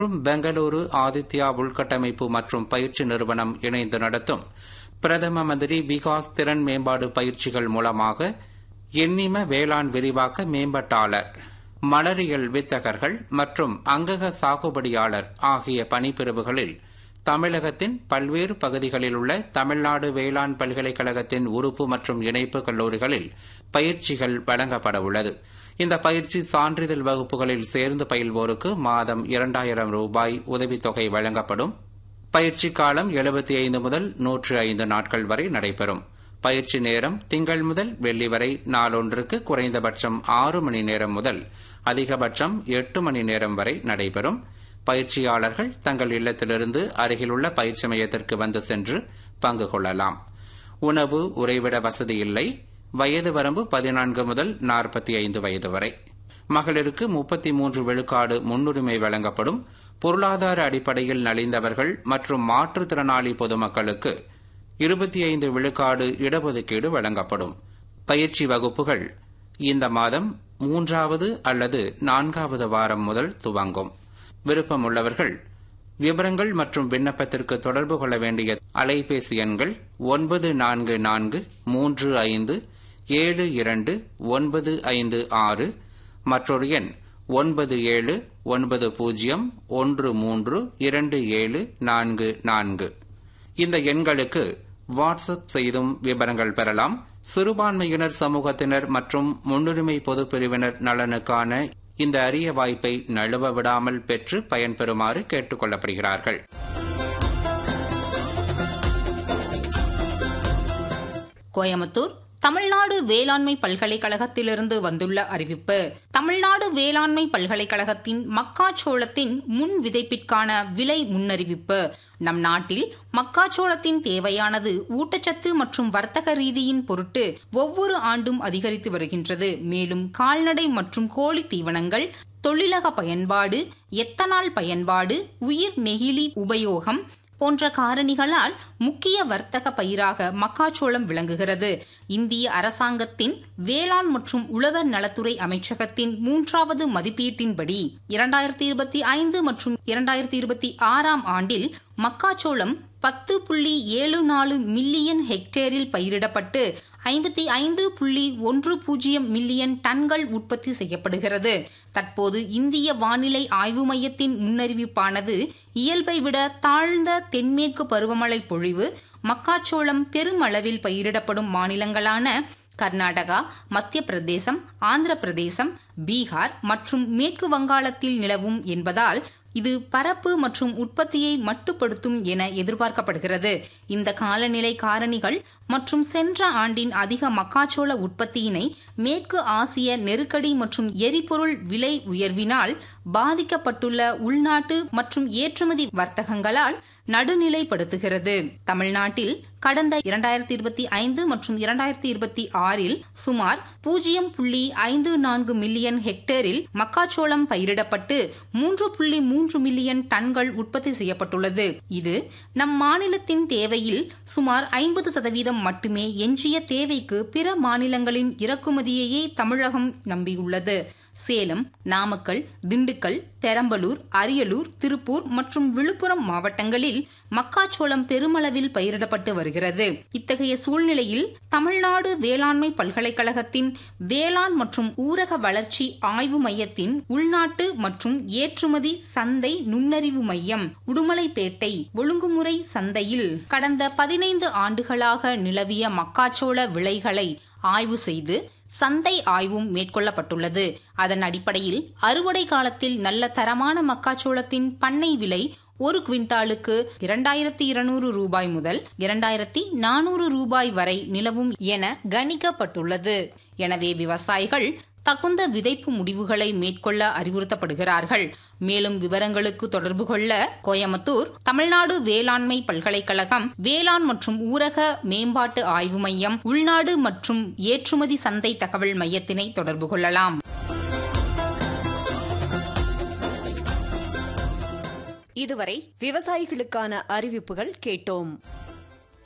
மற்றும் பெங்களூரு ஆதித்யா உள்கட்டமைப்பு மற்றும் பயிற்சி நிறுவனம் இணைந்து நடத்தும் பிரதம மந்திரி விகாஸ் திறன் மேம்பாடு பயிற்சிகள் மூலமாக எண்ணிம வேளாண் விரிவாக்க மேம்பட்டாளர் மலரியல் வித்தகர்கள் மற்றும் அங்கக சாகுபடியாளர் ஆகிய பணிப்பிரிவுகளில் தமிழகத்தின் பல்வேறு பகுதிகளில் உள்ள தமிழ்நாடு வேளாண் பல்கலைக்கழகத்தின் உறுப்பு மற்றும் இணைப்பு கல்லூரிகளில் பயிற்சிகள் வழங்கப்பட உள்ளது இந்த பயிற்சி சான்றிதழ் வகுப்புகளில் சேர்ந்து பயில்வோருக்கு மாதம் இரண்டாயிரம் ரூபாய் உதவித்தொகை வழங்கப்படும் பயிற்சி காலம் எழுபத்தி ஐந்து முதல் நூற்று ஐந்து நாட்கள் வரை நடைபெறும் பயிற்சி நேரம் திங்கள் முதல் வெள்ளி வரை நாளொன்றுக்கு குறைந்தபட்சம் ஆறு மணி நேரம் முதல் அதிகபட்சம் எட்டு மணி நேரம் வரை நடைபெறும் பயிற்சியாளர்கள் தங்கள் இல்லத்திலிருந்து அருகிலுள்ள பயிற்சி மையத்திற்கு வந்து சென்று பங்கு கொள்ளலாம் உணவு உறைவிட வசதி இல்லை வயது வரம்பு பதினான்கு முதல் நாற்பத்தி ஐந்து வயது வரை மகளிருக்கு முப்பத்தி மூன்று விழுக்காடு முன்னுரிமை வழங்கப்படும் பொருளாதார அடிப்படையில் நலிந்தவர்கள் மற்றும் மாற்றுத்திறனாளி பொதுமக்களுக்கு இருபத்தி ஐந்து விழுக்காடு இடஒதுக்கீடு வழங்கப்படும் பயிற்சி வகுப்புகள் இந்த மாதம் மூன்றாவது அல்லது நான்காவது வாரம் முதல் துவங்கும் விருப்பமுள்ளவர்கள் விவரங்கள் மற்றும் விண்ணப்பத்திற்கு தொடர்பு கொள்ள வேண்டிய அலைபேசி எண்கள் ஒன்பது நான்கு நான்கு மூன்று ஐந்து ஏழு இரண்டு ஒன்பது ஐந்து ஆறு மற்றொரு எண் ஒன்பது ஏழு ஒன்பது பூஜ்ஜியம் ஒன்று மூன்று இரண்டு ஏழு நான்கு நான்கு இந்த எண்களுக்கு வாட்ஸ்அப் செய்தும் விவரங்கள் பெறலாம் சிறுபான்மையினர் சமூகத்தினர் மற்றும் முன்னுரிமை பொது பிரிவினர் நலனுக்கான இந்த அரிய வாய்ப்பை நழுவ விடாமல் பெற்று பயன்பெறுமாறு கேட்டுக் கொள்ளப்படுகிறார்கள் கோயமுத்தூர் தமிழ்நாடு வேளாண்மை பல்கலைக்கழகத்திலிருந்து வந்துள்ள அறிவிப்பு தமிழ்நாடு வேளாண்மை பல்கலைக்கழகத்தின் மக்காச்சோளத்தின் முன் விதைப்பிற்கான விலை முன்னறிவிப்பு நம் நாட்டில் மக்காச்சோளத்தின் தேவையானது ஊட்டச்சத்து மற்றும் வர்த்தக ரீதியின் பொருட்டு ஒவ்வொரு ஆண்டும் அதிகரித்து வருகின்றது மேலும் கால்நடை மற்றும் கோழி தீவனங்கள் தொழிலக பயன்பாடு எத்தனால் பயன்பாடு உயிர் நெகிழி உபயோகம் போன்ற காரணிகளால் முக்கிய வர்த்தக பயிராக மக்காச்சோளம் விளங்குகிறது இந்திய அரசாங்கத்தின் வேளாண் மற்றும் உழவர் நலத்துறை அமைச்சகத்தின் மூன்றாவது மதிப்பீட்டின்படி இரண்டாயிரத்தி இருபத்தி ஐந்து மற்றும் இரண்டாயிரத்தி இருபத்தி ஆறாம் ஆண்டில் மக்காச்சோளம் பத்து புள்ளி ஏழு நாலு மில்லியன் ஹெக்டேரில் பயிரிடப்பட்டு ஐம்பத்தி ஐந்து புள்ளி ஒன்று பூஜ்ஜியம் மில்லியன் டன்கள் உற்பத்தி செய்யப்படுகிறது தற்போது இந்திய வானிலை ஆய்வு மையத்தின் முன்னறிவிப்பானது இயல்பை விட தாழ்ந்த தென்மேற்கு பருவமழை பொழிவு மக்காச்சோளம் பெருமளவில் பயிரிடப்படும் மாநிலங்களான கர்நாடகா மத்திய பிரதேசம் ஆந்திர பிரதேசம் பீகார் மற்றும் மேற்கு வங்காளத்தில் நிலவும் என்பதால் இது பரப்பு மற்றும் உற்பத்தியை மட்டுப்படுத்தும் என எதிர்பார்க்கப்படுகிறது இந்த காலநிலை காரணிகள் மற்றும் சென்ற ஆண்டின் அதிக மக்காச்சோள உற்பத்தியினை மேற்கு ஆசிய நெருக்கடி மற்றும் எரிபொருள் விலை உயர்வினால் பாதிக்கப்பட்டுள்ள உள்நாட்டு மற்றும் ஏற்றுமதி வர்த்தகங்களால் நடுநிலைப்படுத்துகிறது தமிழ்நாட்டில் கடந்த இரண்டாயிரத்தி இருபத்தி ஐந்து மற்றும் இரண்டாயிரத்தி இருபத்தி ஆறில் சுமார் பூஜ்ஜியம் புள்ளி ஐந்து நான்கு மில்லியன் ஹெக்டேரில் மக்காச்சோளம் பயிரிடப்பட்டு மூன்று புள்ளி மூன்று மில்லியன் டன்கள் உற்பத்தி செய்யப்பட்டுள்ளது இது நம் மாநிலத்தின் தேவையில் சுமார் ஐம்பது சதவீதம் மட்டுமே எஞ்சிய தேவைக்கு பிற மாநிலங்களின் இறக்குமதியையே தமிழகம் நம்பியுள்ளது சேலம் நாமக்கல் திண்டுக்கல் பெரம்பலூர் அரியலூர் திருப்பூர் மற்றும் விழுப்புரம் மாவட்டங்களில் மக்காச்சோளம் பெருமளவில் பயிரிடப்பட்டு வருகிறது இத்தகைய சூழ்நிலையில் தமிழ்நாடு வேளாண்மை பல்கலைக்கழகத்தின் வேளாண் மற்றும் ஊரக வளர்ச்சி ஆய்வு மையத்தின் உள்நாட்டு மற்றும் ஏற்றுமதி சந்தை நுண்ணறிவு மையம் உடுமலைப்பேட்டை ஒழுங்குமுறை சந்தையில் கடந்த பதினைந்து ஆண்டுகளாக நிலவிய மக்காச்சோள விலைகளை ஆய்வு செய்து சந்தை ஆய்வும் மேற்கொள்ளப்பட்டுள்ளது அதன் அடிப்படையில் அறுவடை காலத்தில் நல்ல தரமான மக்காச்சோளத்தின் பண்ணை விலை ஒரு குவிண்டாலுக்கு இரண்டாயிரத்தி இருநூறு ரூபாய் முதல் இரண்டாயிரத்தி நானூறு ரூபாய் வரை நிலவும் என கணிக்கப்பட்டுள்ளது எனவே விவசாயிகள் தகுந்த விதைப்பு முடிவுகளை மேற்கொள்ள அறிவுறுத்தப்படுகிறார்கள் மேலும் விவரங்களுக்கு தொடர்பு கொள்ள கோயமுத்தூர் தமிழ்நாடு வேளாண்மை பல்கலைக்கழகம் வேளாண் மற்றும் ஊரக மேம்பாட்டு ஆய்வு மையம் உள்நாடு மற்றும் ஏற்றுமதி சந்தை தகவல் மையத்தினை தொடர்பு கொள்ளலாம் இதுவரை விவசாயிகளுக்கான அறிவிப்புகள் கேட்டோம்